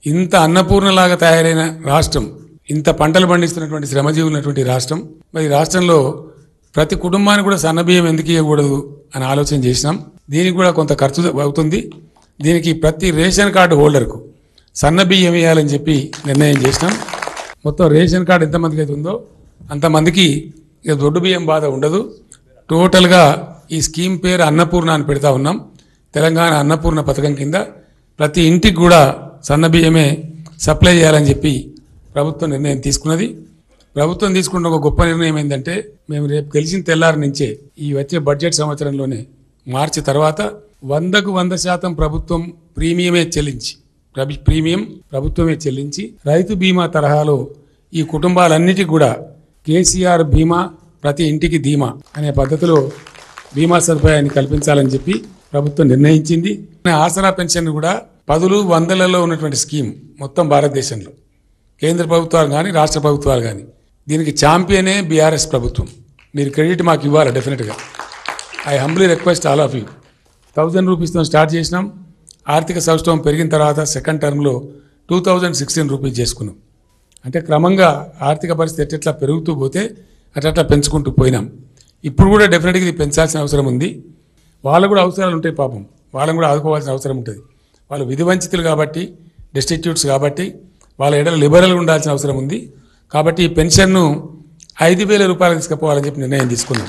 ఇంత అన్నపూర్ణలాగా తయారైన రాష్ట్రం ఇంత పంటలు పండిస్తున్నటువంటి శ్రమజీవి ఉన్నటువంటి రాష్ట్రం మరి రాష్ట్రంలో ప్రతి కుటుంబానికి కూడా సన్నబియ్యం ఎందుకు ఇవ్వకూడదు అని ఆలోచన చేసినాం దీనికి కూడా కొంత ఖర్చు అవుతుంది దీనికి ప్రతి రేషన్ కార్డు హోల్డర్కు సన్న బియ్యం వేయాలని చెప్పి నిర్ణయం చేసినాం మొత్తం రేషన్ కార్డు ఎంతమందికి అయితే ఉందో అంతమందికి ఇక దొడ్డు బియ్యం బాధ ఉండదు టోటల్గా ఈ స్కీమ్ పేరు అన్నపూర్ణ అని పెడతా ఉన్నాం తెలంగాణ అన్నపూర్ణ పథకం కింద ప్రతి ఇంటికి కూడా సన్న బియ్యమే సప్లై చేయాలని చెప్పి ప్రభుత్వం నిర్ణయం తీసుకున్నది ప్రభుత్వం తీసుకున్న ఒక గొప్ప నిర్ణయం ఏంటంటే మేము రేపు గెలిచిన తెల్లారి నుంచే ఈ వచ్చే బడ్జెట్ సంవత్సరంలోనే మార్చి తర్వాత వందకు వంద శాతం ప్రభుత్వం ప్రీమియమే చెల్లించి రబి ప్రీమియం ప్రభుత్వమే చెల్లించి రైతు బీమా తరహాలో ఈ కుటుంబాలన్నిటికీ కూడా కేసీఆర్ బీమా ప్రతి ఇంటికి ధీమా అనే పద్ధతిలో బీమా సదుపాయాన్ని కల్పించాలని చెప్పి ప్రభుత్వం నిర్ణయించింది ఆసరా పెన్షన్ కూడా పదులు వందలలో ఉన్నటువంటి స్కీమ్ మొత్తం భారతదేశంలో కేంద్ర ప్రభుత్వాలు కానీ రాష్ట్ర ప్రభుత్వాలు కానీ దీనికి ఛాంపియనే బీఆర్ఎస్ ప్రభుత్వం మీరు క్రెడిట్ మాకు ఇవ్వాలి డెఫినెట్గా I humbly request all of you thousand రూపీస్తో స్టార్ట్ చేసినాం ఆర్థిక సంవత్సరం పెరిగిన తర్వాత సెకండ్ టర్మ్లో టూ థౌజండ్ సిక్స్టీన్ రూపీస్ చేసుకున్నాం అంటే క్రమంగా ఆర్థిక పరిస్థితి ఎట్లా పెరుగుతూ పోతే అట్లా పెంచుకుంటూ పోయినాం ఇప్పుడు కూడా డెఫినెట్గా ఇది పెంచాల్సిన అవసరం ఉంది వాళ్ళకు కూడా అవసరాలు ఉంటాయి పాపం వాళ్ళని కూడా ఆదుకోవాల్సిన అవసరం ఉంటుంది వాళ్ళు విధి వంచితులు కాబట్టి డిస్టిట్యూట్స్ కాబట్టి వాళ్ళ ఎడల లిబరల్గా ఉండాల్సిన అవసరం ఉంది కాబట్టి ఈ పెన్షన్ను ఐదు వేల రూపాయలు తీసుకుపోవాలని చెప్పి నిర్ణయం తీసుకున్నాం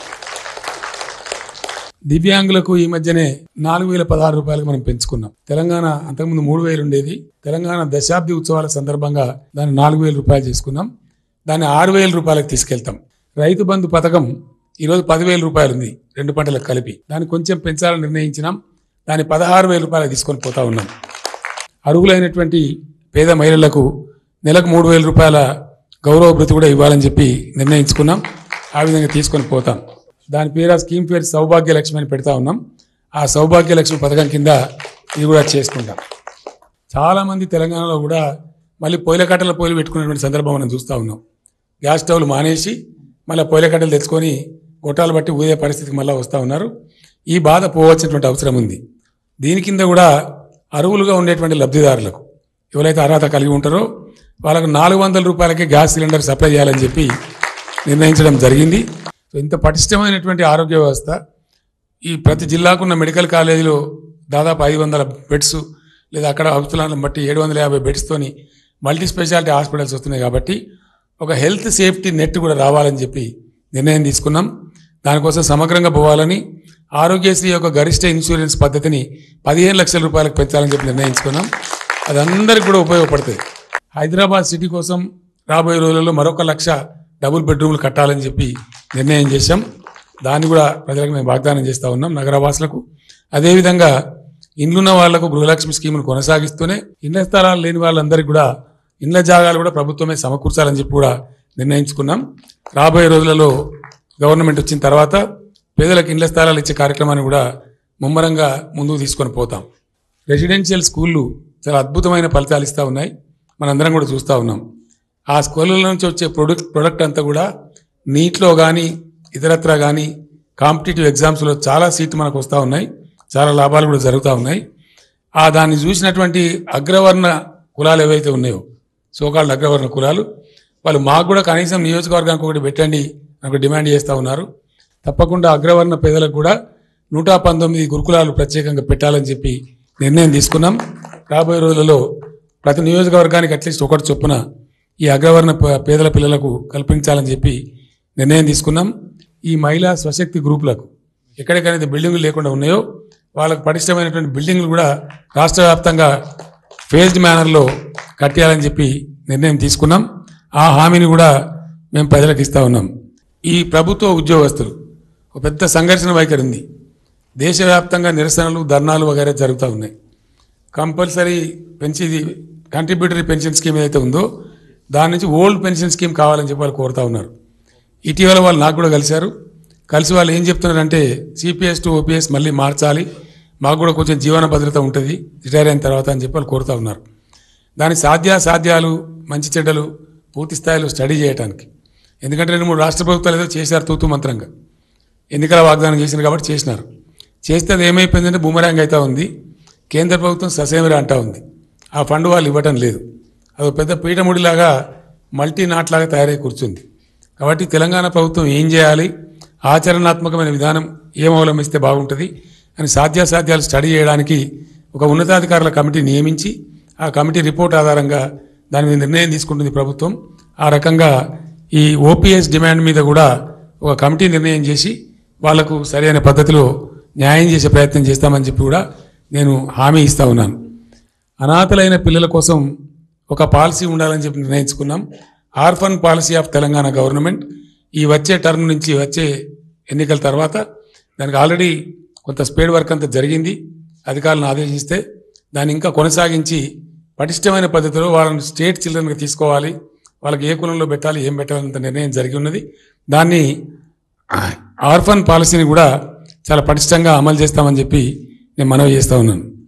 దివ్యాంగులకు ఈ మధ్యనే నాలుగు వేల పదహారు రూపాయలకు మనం పెంచుకున్నాం తెలంగాణ అంతకుముందు మూడు వేలు ఉండేది తెలంగాణ దశాబ్ది ఉత్సవాల సందర్భంగా దాన్ని నాలుగు వేల రూపాయలు చేసుకున్నాం దాన్ని ఆరు వేల రూపాయలకు తీసుకెళ్తాం రైతు బంధు పథకం ఈరోజు పదివేల రూపాయలు ఉంది రెండు పంటలకు కలిపి దాన్ని కొంచెం పెంచాలని నిర్ణయించినాం దాన్ని పదహారు వేల రూపాయలకు తీసుకొని పోతా ఉన్నాం అర్హులైనటువంటి పేద మహిళలకు నెలకు మూడు వేల రూపాయల గౌరవ భృతి కూడా ఇవ్వాలని చెప్పి నిర్ణయించుకున్నాం ఆ విధంగా తీసుకొని పోతాం దాని పేరు ఆ స్కీమ్ పేరు సౌభాగ్య లక్ష్మి అని పెడతా ఉన్నాం ఆ సౌభాగ్య లక్ష్మి పథకం కింద ఇది కూడా చేసుకుంటాం చాలామంది తెలంగాణలో కూడా మళ్ళీ పొయ్యిల కట్టెల పొయ్యిలు పెట్టుకునేటువంటి సందర్భం మనం చూస్తూ ఉన్నాం గ్యాస్ స్టవ్లు మానేసి మళ్ళీ పొయ్యిల కట్టెలు తెచ్చుకొని గొట్టాలు బట్టి ఊదే పరిస్థితికి మళ్ళీ వస్తూ ఉన్నారు ఈ బాధ పోవచ్చినటువంటి అవసరం ఉంది దీని కింద కూడా అరువులుగా ఉండేటువంటి లబ్ధిదారులకు ఎవరైతే అర్హత కలిగి ఉంటారో వాళ్ళకు నాలుగు వందల రూపాయలకే గ్యాస్ సిలిండర్ సప్లై చేయాలని చెప్పి నిర్ణయించడం జరిగింది సో ఇంత పటిష్టమైనటువంటి ఆరోగ్య వ్యవస్థ ఈ ప్రతి జిల్లాకున్న మెడికల్ కాలేజీలో దాదాపు ఐదు వందల బెడ్స్ లేదా అక్కడ అవసరాలను బట్టి ఏడు వందల యాభై బెడ్స్తోని మల్టీ స్పెషాలిటీ హాస్పిటల్స్ వస్తున్నాయి కాబట్టి ఒక హెల్త్ సేఫ్టీ నెట్ కూడా రావాలని చెప్పి నిర్ణయం తీసుకున్నాం దానికోసం సమగ్రంగా పోవాలని ఆరోగ్యశ్రీ యొక్క గరిష్ట ఇన్సూరెన్స్ పద్ధతిని పదిహేను లక్షల రూపాయలకు పెంచాలని చెప్పి నిర్ణయించుకున్నాం అది అందరికి కూడా ఉపయోగపడుతుంది హైదరాబాద్ సిటీ కోసం రాబోయే రోజులలో మరొక లక్ష డబుల్ బెడ్రూమ్లు కట్టాలని చెప్పి నిర్ణయం చేశాం దాన్ని కూడా ప్రజలకు మేము వాగ్దానం చేస్తూ ఉన్నాం నగరవాసులకు అదేవిధంగా ఇండ్లున్న వాళ్లకు గృహలక్ష్మి స్కీమ్ను కొనసాగిస్తూనే ఇళ్ల స్థలాలు లేని వాళ్ళందరికీ కూడా ఇండ్ల జాగాలు కూడా ప్రభుత్వమే సమకూర్చాలని చెప్పి కూడా నిర్ణయించుకున్నాం రాబోయే రోజులలో గవర్నమెంట్ వచ్చిన తర్వాత పేదలకు ఇండ్ల స్థలాలు ఇచ్చే కార్యక్రమాన్ని కూడా ముమ్మరంగా ముందుకు తీసుకొని పోతాం రెసిడెన్షియల్ స్కూళ్ళు చాలా అద్భుతమైన ఫలితాలు ఇస్తూ ఉన్నాయి మనందరం కూడా చూస్తూ ఉన్నాం ఆ స్కూళ్ళ నుంచి వచ్చే ప్రొడక్ట్ ప్రొడక్ట్ అంతా కూడా నీట్లో కానీ ఇతరత్ర కానీ కాంపిటేటివ్ ఎగ్జామ్స్లో చాలా సీట్లు మనకు వస్తూ ఉన్నాయి చాలా లాభాలు కూడా జరుగుతూ ఉన్నాయి ఆ దాన్ని చూసినటువంటి అగ్రవర్ణ కులాలు ఏవైతే ఉన్నాయో సోకాళ్ళ అగ్రవర్ణ కులాలు వాళ్ళు మాకు కూడా కనీసం నియోజకవర్గానికి ఒకటి పెట్టండి అని ఒక డిమాండ్ చేస్తూ ఉన్నారు తప్పకుండా అగ్రవర్ణ పేదలకు కూడా నూట పంతొమ్మిది గురుకులాలు ప్రత్యేకంగా పెట్టాలని చెప్పి నిర్ణయం తీసుకున్నాం రాబోయే రోజులలో ప్రతి నియోజకవర్గానికి అట్లీస్ట్ ఒకటి చొప్పున ఈ అగ్రవర్ణ ప- పేదల పిల్లలకు కల్పించాలని చెప్పి నిర్ణయం తీసుకున్నాం ఈ మహిళా స్వశక్తి గ్రూపులకు ఎక్కడెక్కడైతే బిల్డింగులు లేకుండా ఉన్నాయో వాళ్ళకు పటిష్టమైనటువంటి బిల్డింగ్లు కూడా రాష్ట్ర వ్యాప్తంగా ఫేజ్డ్ మేనర్లో కట్టేయాలని చెప్పి నిర్ణయం తీసుకున్నాం ఆ హామీని కూడా మేము ప్రజలకు ఇస్తా ఉన్నాం ఈ ప్రభుత్వ ఉద్యోగస్తులు ఒక పెద్ద సంఘర్షణ వైఖరి ఉంది దేశవ్యాప్తంగా నిరసనలు ధర్నాలు వగైరా జరుగుతూ ఉన్నాయి compulsory pension contributory pension scheme ఏదైతే ఉందో దాని నుంచి ఓల్డ్ పెన్షన్ స్కీమ్ కావాలని చెప్పి వాళ్ళు కోరుతా ఉన్నారు ఇటీవల వాళ్ళు నాకు కూడా కలిశారు కలిసి వాళ్ళు ఏం చెప్తున్నారంటే సిపిఎస్ టు ఓపీఎస్ మళ్ళీ మార్చాలి మాకు కూడా కొంచెం జీవన భద్రత ఉంటుంది రిటైర్ అయిన తర్వాత అని చెప్పి వాళ్ళు కోరుతా ఉన్నారు దాని సాధ్యాసాధ్యాలు మంచి చెడ్డలు పూర్తి స్థాయిలో స్టడీ చేయడానికి ఎందుకంటే రెండు మూడు రాష్ట్ర ప్రభుత్వాలు ఏదో చేశారు తూతు మంత్రంగా ఎన్నికల వాగ్దానం చేసినారు కాబట్టి చేసినారు చేస్తే అది ఏమైపోయిందంటే బూమరాంగ్ అవుతా ఉంది కేంద్ర ప్రభుత్వం ససేమిరా అంటా ఉంది ఆ ఫండ్ వాళ్ళు ఇవ్వటం లేదు అది పెద్ద పీఠముడిలాగా మల్టీ నాట్లాగా తయారై కూర్చుంది కాబట్టి తెలంగాణ ప్రభుత్వం ఏం చేయాలి ఆచరణాత్మకమైన విధానం ఏం అవలంబిస్తే బాగుంటుంది అని సాధ్యాసాధ్యాలు స్టడీ చేయడానికి ఒక ఉన్నతాధికారుల కమిటీ నియమించి ఆ కమిటీ రిపోర్ట్ ఆధారంగా దాని మీద నిర్ణయం తీసుకుంటుంది ప్రభుత్వం ఆ రకంగా ఈ ఓపీఎస్ డిమాండ్ మీద కూడా ఒక కమిటీ నిర్ణయం చేసి వాళ్లకు సరైన పద్ధతిలో న్యాయం చేసే ప్రయత్నం చేస్తామని చెప్పి కూడా నేను హామీ ఇస్తా ఉన్నాను అనాథలైన పిల్లల కోసం ఒక పాలసీ ఉండాలని చెప్పి నిర్ణయించుకున్నాం orphan policy of Telangana government ఈ వచ్చే టర్మ్ నుంచి వచ్చే ఎన్నికల తర్వాత దానికి ఆల్రెడీ కొంత స్పీడ్ వర్క్ అంతా జరిగింది అధికారులను ఆదేశిస్తే దాన్ని ఇంకా కొనసాగించి పటిష్టమైన పద్ధతిలో వాళ్ళని స్టేట్ చిల్డ్రన్కి తీసుకోవాలి వాళ్ళకి ఏ కులంలో పెట్టాలి ఏం పెట్టాలంత నిర్ణయం జరిగి ఉన్నది దాన్ని ఆర్ఫన్ పాలసీని కూడా చాలా పటిష్టంగా అమలు చేస్తామని చెప్పి నేను మనవి చేస్తా ఉన్నాను